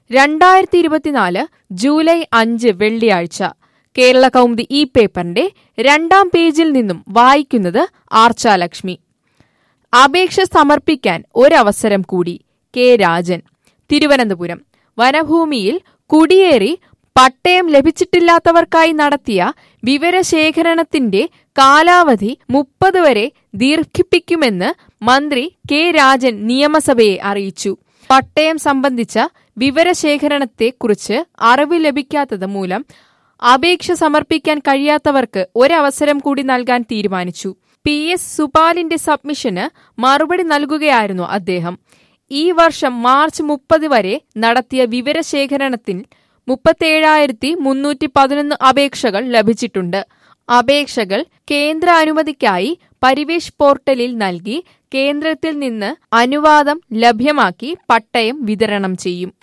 രണ്ടായിരത്തി ഇരുപത്തിനാല് ജൂലൈ അഞ്ച് വെള്ളിയാഴ്ച കേരള കൗമുദി ഈ പേപ്പറിന്റെ രണ്ടാം പേജിൽ നിന്നും വായിക്കുന്നത് ആർച്ചാലക്ഷ്മി അപേക്ഷ സമർപ്പിക്കാൻ ഒരവസരം കൂടി കെ രാജൻ തിരുവനന്തപുരം വനഭൂമിയിൽ കുടിയേറി പട്ടയം ലഭിച്ചിട്ടില്ലാത്തവർക്കായി നടത്തിയ വിവരശേഖരണത്തിന്റെ കാലാവധി മുപ്പത് വരെ ദീർഘിപ്പിക്കുമെന്ന് മന്ത്രി കെ രാജൻ നിയമസഭയെ അറിയിച്ചു പട്ടയം സംബന്ധിച്ച വിവരശേഖരണത്തെക്കുറിച്ച് അറിവ് ലഭിക്കാത്തത് മൂലം അപേക്ഷ സമർപ്പിക്കാൻ കഴിയാത്തവർക്ക് ഒരവസരം കൂടി നൽകാൻ തീരുമാനിച്ചു പി എസ് സുപാലിന്റെ സബ്മിഷന് മറുപടി നൽകുകയായിരുന്നു അദ്ദേഹം ഈ വർഷം മാർച്ച് മുപ്പത് വരെ നടത്തിയ വിവരശേഖരണത്തിൽ മുപ്പത്തേഴായിരത്തി മുന്നൂറ്റി പതിനൊന്ന് അപേക്ഷകൾ ലഭിച്ചിട്ടുണ്ട് അപേക്ഷകൾ കേന്ദ്ര അനുമതിക്കായി പരിവേഷ് പോർട്ടലിൽ നൽകി കേന്ദ്രത്തിൽ നിന്ന് അനുവാദം ലഭ്യമാക്കി പട്ടയം വിതരണം ചെയ്യും